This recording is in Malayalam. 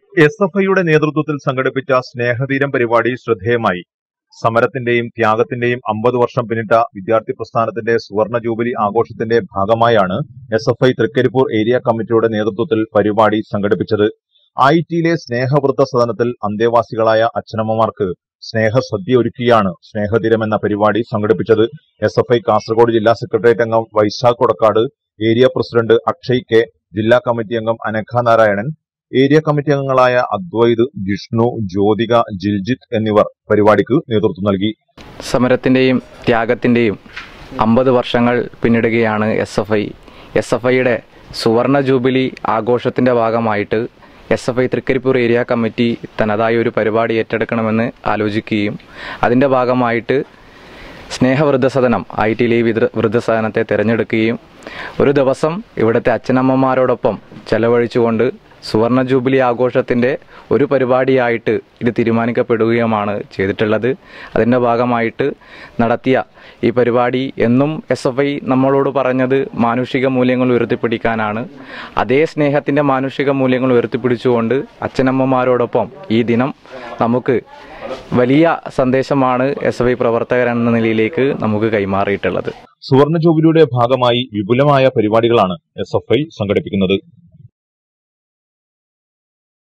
എസ് എഫ് ഐയുടെ നേതൃത്വത്തിൽ സംഘടിപ്പിച്ച സ്നേഹതീരം പരിപാടി ശ്രദ്ധേയമായി സമരത്തിന്റെയും ത്യാഗത്തിന്റെയും അമ്പത് വർഷം പിന്നിട്ട വിദ്യാർത്ഥി പ്രസ്ഥാനത്തിന്റെ സുവർണ ജൂബിലി ആഘോഷത്തിന്റെ ഭാഗമായാണ് S F I Trikaripur area കമ്മിറ്റിയുടെ നേതൃത്വത്തിൽ പരിപാടി സംഘടിപ്പിച്ചത് ഐറ്റിയിലെ സ്നേഹവൃദ്ധ സദനത്തിൽ അന്തേവാസികളായ അച്ഛനമ്മമാർക്ക് സ്നേഹസദ്യ ഒരുക്കിയാണ് സ്നേഹതീരം എന്ന പരിപാടി സംഘടിപ്പിച്ചത് എസ് എഫ് ഐ കാസർഗോഡ് ജില്ലാ സെക്രട്ടേറിയറ്റ് അംഗം Vaishakh Kodakkad area president Akshay K ജില്ലാ കമ്മിറ്റി അംഗം അനഘ നാരായണൻ ഏരിയ കമ്മിറ്റി അംഗങ്ങളായ അദ്വൈത് ജിഷ്ണു ജ്യോതിക ജിൽജിത്ത് എന്നിവർ പരിപാടിക്ക് നേതൃത്വം നൽകി സമരത്തിൻ്റെയും ത്യാഗത്തിൻ്റെയും അമ്പത് വർഷങ്ങൾ പിന്നിടുകയാണ് S F I S F ഐയുടെ സുവർണ ജൂബിലി ആഘോഷത്തിൻ്റെ ഭാഗമായിട്ട് S F I Trikaripur area committee തനതായ ഒരു പരിപാടി ഏറ്റെടുക്കണമെന്ന് ആലോചിക്കുകയും അതിൻ്റെ ഭാഗമായിട്ട് സ്നേഹവൃദ്ധസദനം ഐ ടിയിലെ ഈ വിതൃ- വൃദ്ധസദനത്തെ തിരഞ്ഞെടുക്കുകയും ഒരു ദിവസം ഇവിടുത്തെ അച്ഛനമ്മമാരോടൊപ്പം ചെലവഴിച്ചുകൊണ്ട് സുവർണ ജൂബിലി ആഘോഷത്തിൻ്റെ ഒരു പരിപാടിയായിട്ട് ഇത് തീരുമാനിക്കപ്പെടുകയുമാണ് ചെയ്തിട്ടുള്ളത് അതിൻ്റെ ഭാഗമായിട്ട് നടത്തിയ ഈ പരിപാടി എന്നും എസ് എഫ് ഐ നമ്മളോട് പറഞ്ഞത് മാനുഷിക മൂല്യങ്ങൾ ഉയർത്തിപ്പിടിക്കാനാണ് അതേ സ്നേഹത്തിൻ്റെ മാനുഷിക മൂല്യങ്ങൾ ഉയർത്തിപ്പിടിച്ചുകൊണ്ട് അച്ഛനമ്മമാരോടൊപ്പം ഈ ദിനം നമുക്ക് വലിയ സന്ദേശമാണ് എസ് എഫ് ഐ പ്രവർത്തകർ എന്ന നിലയിലേക്ക് നമുക്ക് കൈമാറിയിട്ടുള്ളത് സുവർണ ജൂബിലിയുടെ ഭാഗമായി വിപുലമായ പരിപാടികളാണ് എസ് എഫ് ഐ സംഘടിപ്പിക്കുന്നത്